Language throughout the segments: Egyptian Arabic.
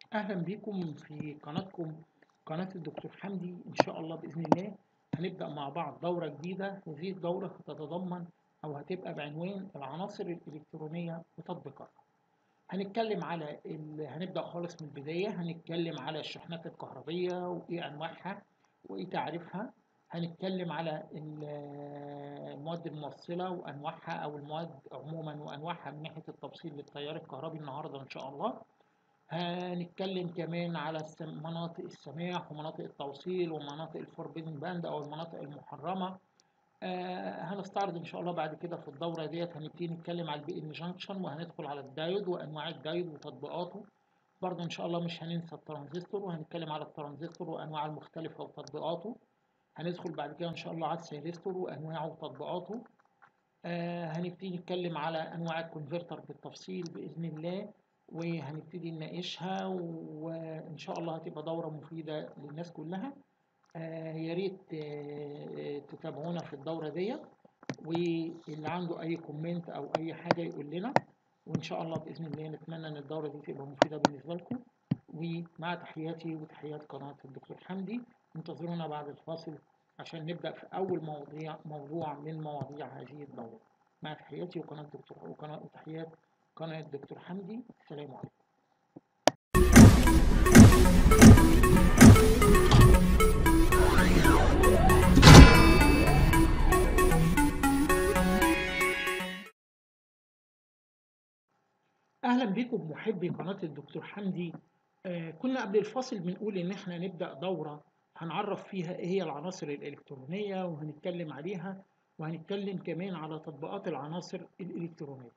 أهلا بكم في قناتكم قناة الدكتور حمدي إن شاء الله بإذن الله هنبدأ مع بعض دورة جديدة هذه الدورة هتتضمن أو هتبقى بعنوان العناصر الإلكترونية وتطبيقاتها هنتكلم على ال... هنبدأ خالص من البداية هنتكلم على الشحنات الكهربية وإيه أنواعها وإيه تعريفها هنتكلم على المواد الموصلة وأنواعها أو المواد عموما وأنواعها من ناحية التوصيل للتيار الكهربي النهاردة إن شاء الله هنتكلم كمان على مناطق السماح ومناطق التوصيل ومناطق الفوربيدن باند او المناطق المحرمه آه هنستعرض ان شاء الله بعد كده في الدوره ديت هنبتدي نتكلم على البي ان جانكشن وهندخل على الدايود وانواع الدايود وتطبيقاته برضه ان شاء الله مش هننسى الترانزستور وهنتكلم على الترانزستور وانواعه المختلفه وتطبيقاته هندخل بعد كده ان شاء الله على السيريستور وانواعه وتطبيقاته آه هنبتدي نتكلم على انواع الكونفرتر بالتفصيل باذن الله وهنبتدي نناقشها وان شاء الله هتبقى دوره مفيده للناس كلها آه يا ريت آه تتابعونا في الدوره ديت واللي عنده اي كومنت او اي حاجه يقول لنا وان شاء الله باذن الله نتمنى ان الدوره دي تبقى مفيده بالنسبه لكم ومع تحياتي وتحيات قناه الدكتور حمدي انتظرونا بعد الفاصل عشان نبدا في اول مواضيع موضوع من مواضيع هذه الدوره مع تحياتي وقناه الدكتور وقناه وتحيات قناة الدكتور حمدي السلام عليكم أهلا بكم محبي قناة الدكتور حمدي آه كنا قبل الفاصل بنقول إن إحنا نبدأ دورة هنعرف فيها إيه هي العناصر الإلكترونية وهنتكلم عليها وهنتكلم كمان على تطبيقات العناصر الإلكترونية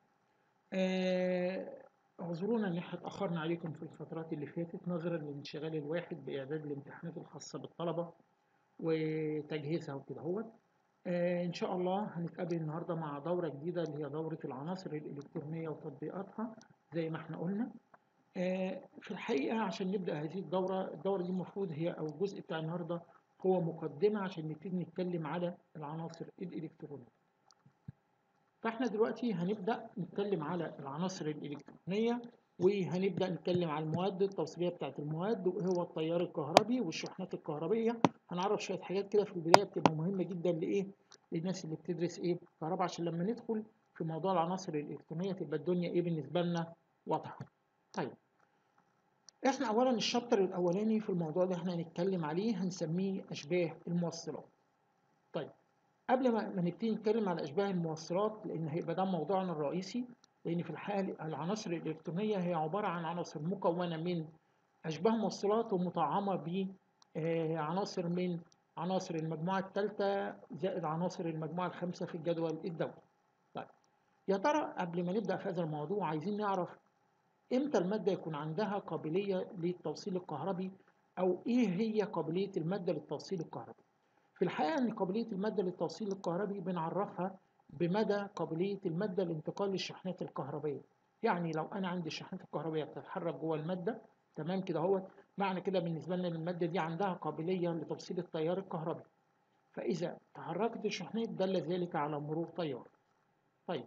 اعذرونا ان احنا اتاخرنا عليكم في الفترات اللي فاتت نظرا لانشغال الواحد باعداد الامتحانات الخاصه بالطلبه وتجهيزها وكده هو آه ان شاء الله هنتقابل النهارده مع دوره جديده اللي هي دوره العناصر الالكترونيه وتطبيقاتها زي ما احنا قلنا آه في الحقيقه عشان نبدا هذه الدوره الدوره دي المفروض هي او الجزء بتاع النهارده هو مقدمه عشان نبتدي نتكلم على العناصر الالكترونيه فاحنا دلوقتي هنبدأ نتكلم على العناصر الإلكترونية وهنبدأ نتكلم على المواد التوصيلية بتاعت المواد وإيه هو التيار الكهربي والشحنات الكهربية هنعرف شوية حاجات كده في البداية بتبقى مهمة جدا لإيه للناس اللي بتدرس إيه كهرباء عشان لما ندخل في موضوع العناصر الإلكترونية تبقى الدنيا إيه بالنسبة لنا واضحة طيب احنا اولا الشابتر الاولاني في الموضوع اللي احنا هنتكلم عليه هنسميه اشباه الموصلات طيب قبل ما نبتدي نتكلم على اشباه الموصلات لان هيبقى ده موضوعنا الرئيسي لان في الحقيقه العناصر الالكترونيه هي عباره عن عناصر مكونه من اشباه موصلات ومطعمه بعناصر من عناصر المجموعه الثالثه زائد عناصر المجموعه الخامسه في الجدول الدوري. طيب يا ترى قبل ما نبدا في هذا الموضوع عايزين نعرف امتى الماده يكون عندها قابليه للتوصيل الكهربي او ايه هي قابليه الماده للتوصيل الكهربي. في الحقيقة أن قابلية المادة للتوصيل الكهربي بنعرفها بمدى قابلية المادة لانتقال للشحنات الكهربية يعني لو أنا عندي الشحنات الكهربية بتتحرك جوه المادة تمام كده هو معنى كده بالنسبة لنا المادة دي عندها قابلية لتوصيل التيار الكهربي فإذا تحركت الشحنات دل ذلك على مرور تيار طيب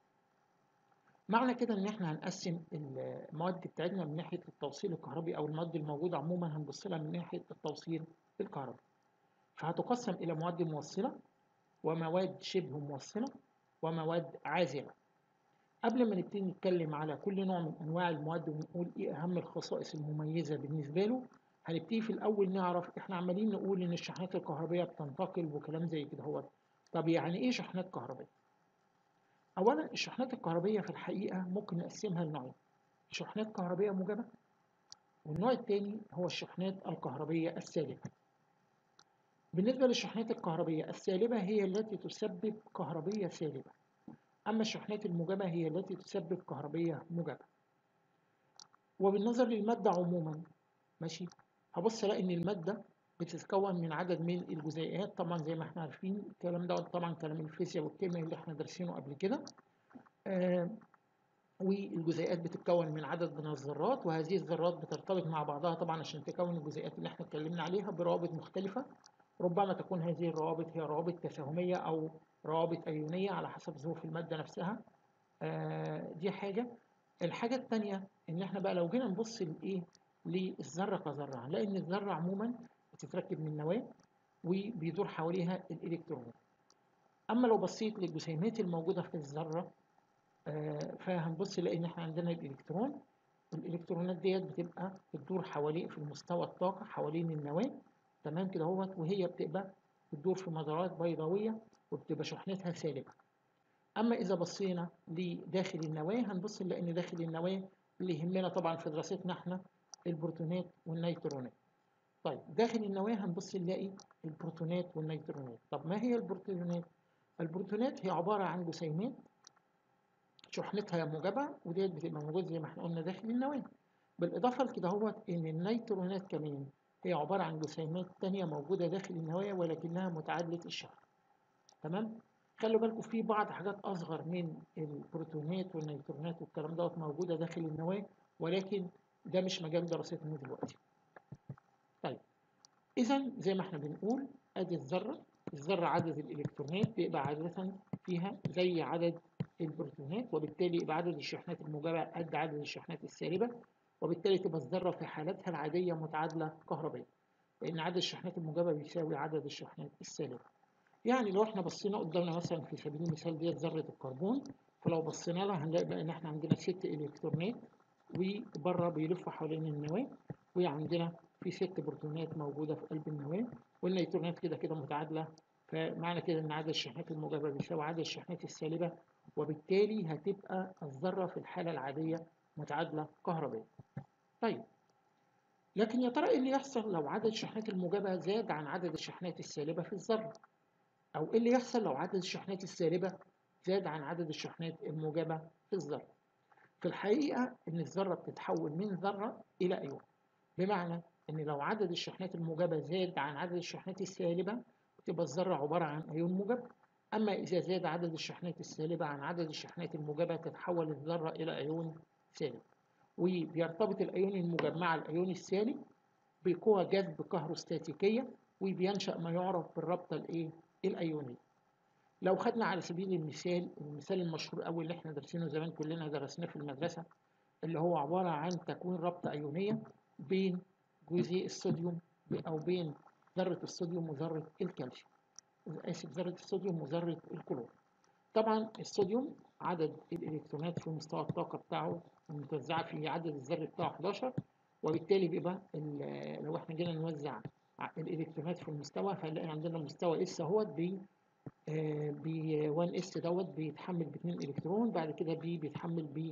معنى كده ان احنا هنقسم المواد بتاعتنا من ناحية التوصيل الكهربي او المواد الموجودة عموما هنبص لها من ناحية التوصيل الكهربي فهتقسم إلى مواد موصلة ومواد شبه موصلة ومواد عازلة قبل ما نبتدي نتكلم على كل نوع من أنواع المواد ونقول إيه أهم الخصائص المميزة بالنسبة له هنبتدي في الأول نعرف إحنا عمالين نقول إن الشحنات الكهربية بتنتقل وكلام زي كده هو طب يعني إيه شحنات كهربية؟ أولا الشحنات الكهربية في الحقيقة ممكن نقسمها لنوعين شحنات كهربية موجبة والنوع الثاني هو الشحنات الكهربية السالبة بالنسبة للشحنات الكهربية السالبة هي التي تسبب كهربية سالبة أما الشحنات الموجبة هي التي تسبب كهربية موجبة وبالنظر للمادة عموما ماشي هبص الاقي ان المادة بتتكون من عدد من الجزيئات طبعا زي ما احنا عارفين الكلام ده طبعا كلام الفيزياء والكيمياء اللي احنا دارسينه قبل كده آه والجزيئات بتتكون من عدد من الذرات وهذه الذرات بترتبط مع بعضها طبعا عشان تكون الجزيئات اللي احنا اتكلمنا عليها بروابط مختلفة ربما تكون هذه الروابط هي روابط تفاهمية أو روابط أيونية على حسب ظروف المادة نفسها آه دي حاجة الحاجة التانية إن إحنا بقى لو جينا نبص لإيه للذرة كذرة لأن الذرة عموما بتتركب من نواة وبيدور حواليها الإلكترون أما لو بصيت للجسيمات الموجودة في الذرة آه، فهنبص نلاقي إن إحنا عندنا الإلكترون الإلكترونات ديت بتبقى بتدور حواليه في المستوى الطاقة حوالين النواة تمام كده اهوت وهي بتبقى بتدور في مدارات بيضاوية وبتبقى شحنتها سالبة أما إذا بصينا لداخل النواة هنبص نلاقي إن داخل النواة اللي يهمنا طبعا في دراستنا إحنا البروتونات والنيترونات طيب داخل النواة هنبص نلاقي البروتونات والنيترونات طب ما هي البروتونات؟ البروتونات هي عبارة عن جسيمات شحنتها موجبة وديت بتبقى موجودة زي ما احنا قلنا داخل النواة بالإضافة لكده هو إن النيترونات كمان هي عبارة عن جسيمات تانية موجودة داخل النواة ولكنها متعادلة الشحن تمام؟ خلوا بالكم في بعض حاجات أصغر من البروتونات والنيترونات والكلام دوت موجودة داخل النواة ولكن ده مش مجال دراستنا دلوقتي طيب إذا زي ما احنا بنقول أدي الذرة الذرة عدد الإلكترونات بيبقى عادة فيها زي عدد البروتونات وبالتالي يبقى عدد الشحنات الموجبة قد عدد الشحنات السالبة وبالتالي تبقى الذرة في حالتها العادية متعادلة كهربية لأن عدد الشحنات الموجبة بيساوي عدد الشحنات السالبة يعني لو احنا بصينا قدامنا مثلا في سبيل المثال ديت ذرة الكربون فلو بصينا لها هنلاقي بقى ان احنا عندنا ست الكترونات وبره بيلفوا حوالين النواة وعندنا في ست بروتونات موجودة في قلب النواة والنيترونات كده كده متعادلة فمعنى كده ان عدد الشحنات الموجبة بيساوي عدد الشحنات السالبة وبالتالي هتبقى الذرة في الحالة العادية متعادلة كهربية. طيب لكن يا ترى ايه اللي يحصل لو عدد الشحنات الموجبة زاد عن عدد الشحنات السالبة في الذرة؟ أو ايه اللي يحصل لو عدد الشحنات السالبة زاد عن عدد الشحنات الموجبة في الذرة؟ في الحقيقة إن الذرة بتتحول من ذرة إلى أيون بمعنى إن لو عدد الشحنات الموجبة زاد عن عدد الشحنات السالبة تبقى الذرة عبارة عن أيون موجب أما إذا زاد عدد الشحنات السالبة عن عدد الشحنات الموجبة تتحول الذرة إلى أيون سالب وبيرتبط الأيون الموجب مع الأيون السالب بقوة جذب كهروستاتيكية وبينشأ ما يعرف بالرابطة الإيه؟ الأيونية لو خدنا على سبيل المثال المثال المشهور قوي اللي احنا دارسينه زمان كلنا درسناه في المدرسة اللي هو عبارة عن تكوين رابطة أيونية بين جزيء الصوديوم أو بين ذرة الصوديوم وذرة الكالسيوم آسف ذرة الصوديوم وذرة الكلور طبعا الصوديوم عدد الإلكترونات في مستوى الطاقة بتاعه متوزعة في عدد الذري بتاعه 11 وبالتالي بيبقى لو احنا جينا نوزع الإلكترونات في المستوى فنلاقي عندنا مستوى اس اهوت ب ب 1 اس دوت بيتحمل ب 2 الكترون بعد كده بي بيتحمل ب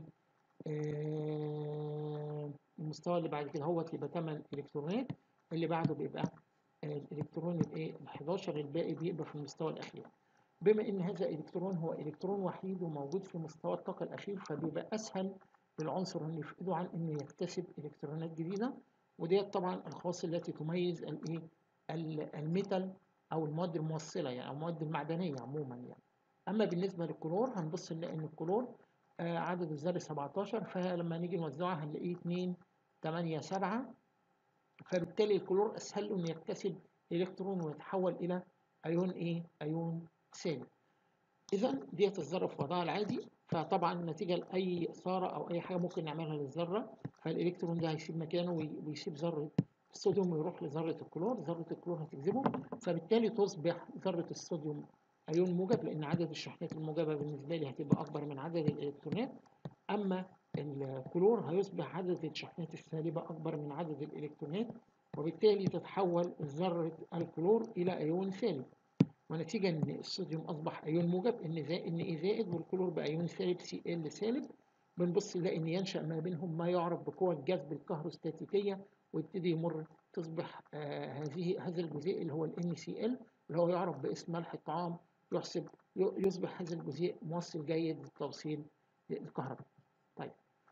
المستوى اللي بعد كده هوت يبقى 8 الكترونات اللي بعده بيبقى الالكترون الايه ال 11 الباقي بيبقى في المستوى الاخير بما ان هذا الالكترون هو الكترون وحيد وموجود في مستوى الطاقه الاخير فبيبقى اسهل للعنصر اللي في ايده عن انه يكتسب الكترونات جديده وديت طبعا الخواص التي تميز الايه الميتال او المواد الموصله يعني او المواد المعدنيه عموما يعني اما بالنسبه للكلور هنبص نلاقي ان الكلور آه عدد الذري 17 فلما نيجي نوزعها هنلاقيه 2 8 7 فبالتالي الكلور اسهل له انه يكتسب الكترون ويتحول الى ايون ايه ايون سالب اذا ديت الذره في وضعها العادي فطبعا نتيجه لاي اثاره او اي حاجه ممكن نعملها للذره فالالكترون ده هيسيب مكانه ويسيب ذره الصوديوم ويروح لذره الكلور ذره الكلور هتجذبه فبالتالي تصبح ذره الصوديوم ايون موجب لان عدد الشحنات الموجبه بالنسبه لي هتبقى اكبر من عدد الالكترونات اما الكلور هيصبح عدد الشحنات السالبه اكبر من عدد الالكترونات وبالتالي تتحول ذره الكلور الى ايون سالب ونتيجه ان الصوديوم اصبح ايون موجب ان زائد ان اي زائد والكلور بايون سالب سي ال سالب بنبص نلاقي ان ينشا ما بينهم ما يعرف بقوه الجذب الكهروستاتيكيه ويبتدي يمر تصبح آه هذه هذا الجزيء اللي هو ال NCl اللي هو يعرف باسم ملح الطعام يحسب يصبح هذا الجزيء موصل جيد للتوصيل للكهرباء. طيب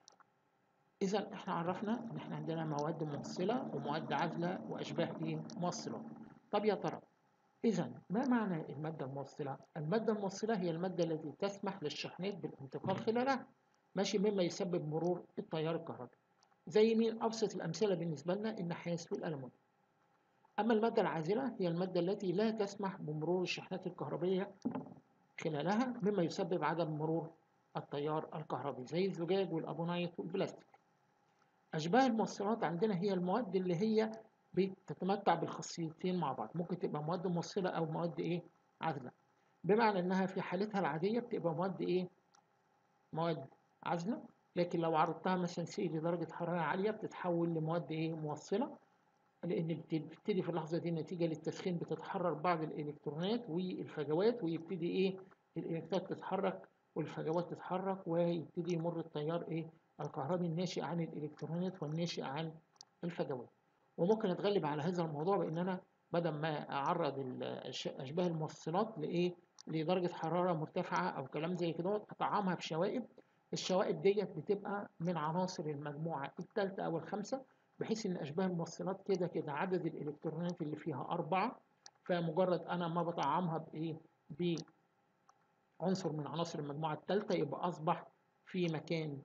إذا إحنا عرفنا إن إحنا عندنا مواد موصلة ومواد عازلة وأشباه إيه موصلة. طب يا ترى إذا ما معنى المادة الموصلة؟ المادة الموصلة هي المادة التي تسمح للشحنات بالانتقال خلالها ماشي مما يسبب مرور التيار الكهربي. زي مين أبسط الأمثلة بالنسبة لنا النحاس والألمون. أما المادة العازلة هي المادة التي لا تسمح بمرور الشحنات الكهربية خلالها مما يسبب عدم مرور التيار الكهربي زي الزجاج والأبونايت والبلاستيك. أشباه الموصلات عندنا هي المواد اللي هي بتتمتع بالخاصيتين مع بعض ممكن تبقى مواد موصلة أو مواد إيه عازلة بمعنى إنها في حالتها العادية بتبقى مواد إيه مواد عازلة لكن لو عرضتها مثلا سي لدرجة حرارة عالية بتتحول لمواد إيه موصلة لأن بتبتدي في اللحظة دي نتيجة للتسخين بتتحرر بعض الإلكترونات والفجوات ويبتدي إيه الإلكترونات تتحرك والفجوات تتحرك ويبتدي يمر التيار إيه الكهربي الناشئ عن الإلكترونات والناشئ عن الفجوات وممكن أتغلب على هذا الموضوع بإن أنا بدل ما أعرض أشباه الموصلات لإيه لدرجة حرارة مرتفعة أو كلام زي كده أطعمها بشوائب الشوائب ديت بتبقى من عناصر المجموعة الثالثة أو الخامسة بحيث إن أشباه الموصلات كده كده عدد الإلكترونات اللي فيها أربعة فمجرد أنا ما بطعمها بإيه بعنصر من عناصر المجموعة الثالثة يبقى أصبح في مكان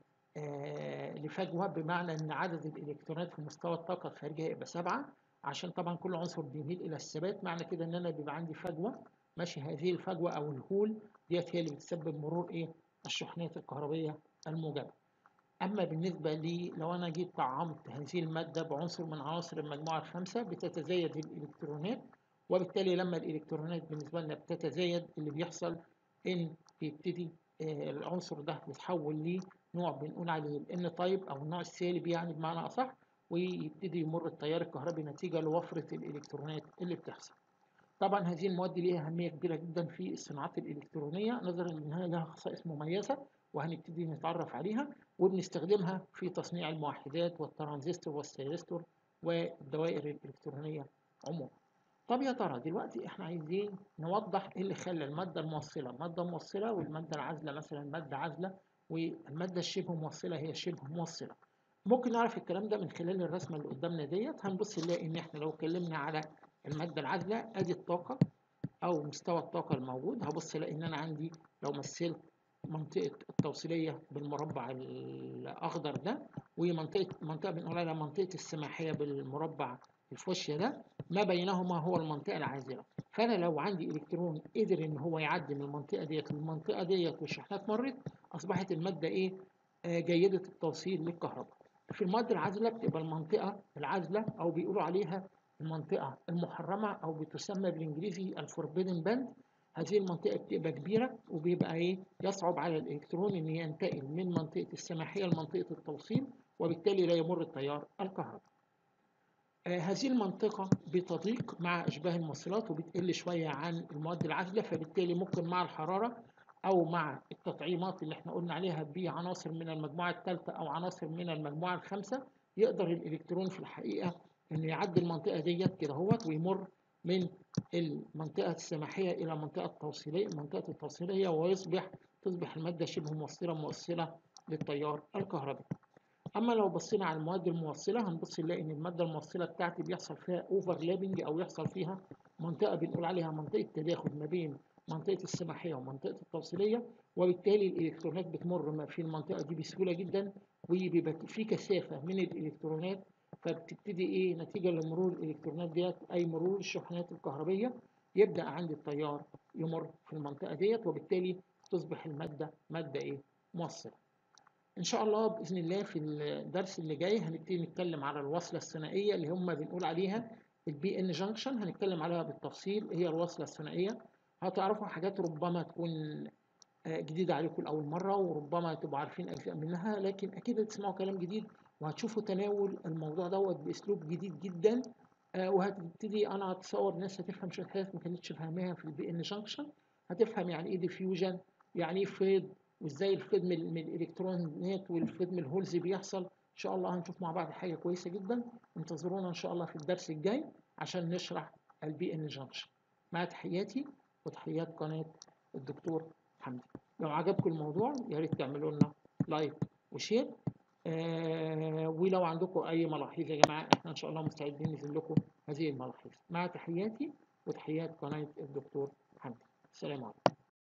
آه لفجوة بمعنى إن عدد الإلكترونات في مستوى الطاقة الخارجية يبقى سبعة عشان طبعا كل عنصر بيميل إلى الثبات معنى كده إن أنا بيبقى عندي فجوة ماشي هذه الفجوة أو الهول ديت هي اللي بتسبب مرور إيه الشحنات الكهربية الموجبة أما بالنسبة لي لو أنا جيت طعمت هذه المادة بعنصر من عناصر المجموعة الخامسة بتتزايد الإلكترونات وبالتالي لما الإلكترونات بالنسبة لنا بتتزايد اللي بيحصل إن بيبتدي العنصر ده يتحول لنوع بنقول عليه الان تايب أو النوع السالب يعني بمعنى أصح ويبتدي يمر التيار الكهربي نتيجة لوفرة الإلكترونات اللي بتحصل. طبعا هذه المواد ليها أهمية كبيرة جدا في الصناعات الإلكترونية نظرا لأنها لها خصائص مميزة وهنبتدي نتعرف عليها وبنستخدمها في تصنيع الموحدات والترانزستور والسيرستور والدوائر الإلكترونية عموما. طب يا ترى دلوقتي احنا عايزين نوضح ايه اللي خلى المادة الموصلة مادة موصلة والمادة العازلة مثلا مادة عازلة والمادة الشبه موصلة هي شبه موصلة. ممكن نعرف الكلام ده من خلال الرسمة اللي قدامنا ديت هنبص نلاقي ان احنا لو اتكلمنا على المادة العازلة ادي الطاقة او مستوى الطاقة الموجود هبص الاقي ان انا عندي لو مثلت منطقة التوصيلية بالمربع الأخضر ده ومنطقة منطقة بنقول عليها منطقة السماحية بالمربع الفوشيا ده ما بينهما هو المنطقة العازلة فأنا لو عندي إلكترون قدر إن هو يعدي من المنطقة ديت للمنطقة ديت والشحنات مرت أصبحت المادة إيه آه جيدة التوصيل للكهرباء في المادة العازلة بتبقى المنطقة العازلة أو بيقولوا عليها المنطقة المحرمة أو بتسمى بالإنجليزي الفوربيدن باند هذه المنطقة بتبقى كبيرة وبيبقى إيه يصعب على الإلكترون إن ينتقل من منطقة السماحية لمنطقة التوصيل وبالتالي لا يمر التيار الكهربي. آه هذه المنطقة بتضيق مع أشباه الموصلات وبتقل شوية عن المواد العازلة فبالتالي ممكن مع الحرارة أو مع التطعيمات اللي احنا قلنا عليها بعناصر من المجموعة الثالثة أو عناصر من المجموعة الخامسة يقدر الإلكترون في الحقيقة إنه يعدي المنطقة ديت كده اهوت ويمر من المنطقة السماحية إلى منطقة التوصيلية منطقة التوصيلية ويصبح تصبح المادة شبه موصلة موصلة للتيار الكهربي. أما لو بصينا على المواد الموصلة هنبص نلاقي إن المادة الموصلة بتاعتي بيحصل فيها اوفرلابنج أو يحصل فيها منطقة بنقول عليها منطقة تداخل ما بين منطقة السماحية ومنطقة التوصيلية وبالتالي الإلكترونات بتمر في المنطقة دي بسهولة جدا وبيبقى في كثافة من الإلكترونات فبتبتدي ايه نتيجة لمرور الالكترونات ديت اي مرور الشحنات الكهربية يبدأ عند التيار يمر في المنطقة ديت وبالتالي تصبح المادة مادة ايه موصلة ان شاء الله باذن الله في الدرس اللي جاي هنبتدي نتكلم على الوصلة الثنائية اللي هم بنقول عليها البي ان جانكشن هنتكلم عليها بالتفصيل هي الوصلة الثنائية هتعرفوا حاجات ربما تكون جديدة عليكم لأول مرة وربما تبقوا عارفين أجزاء منها لكن أكيد هتسمعوا كلام جديد وهتشوفوا تناول الموضوع دوت باسلوب جديد جدا آه وهتبتدي انا اتصور ناس هتفهم شويه حاجات ما كانتش فاهماها في البي ان جانكشن هتفهم يعني ايه ديفيوجن يعني ايه فيض وازاي الفيض من, من الالكترونات والفيض من الهولز بيحصل ان شاء الله هنشوف مع بعض حاجه كويسه جدا انتظرونا ان شاء الله في الدرس الجاي عشان نشرح البي ان جانكشن مع تحياتي وتحيات قناه الدكتور حمدي لو عجبكم الموضوع يا ريت تعملوا لنا لايك وشير آه ولو عندكم اي ملاحظ يا جماعه احنا ان شاء الله مستعدين ننزل لكم هذه الملاحظ مع تحياتي وتحيات قناه الدكتور حمدي السلام عليكم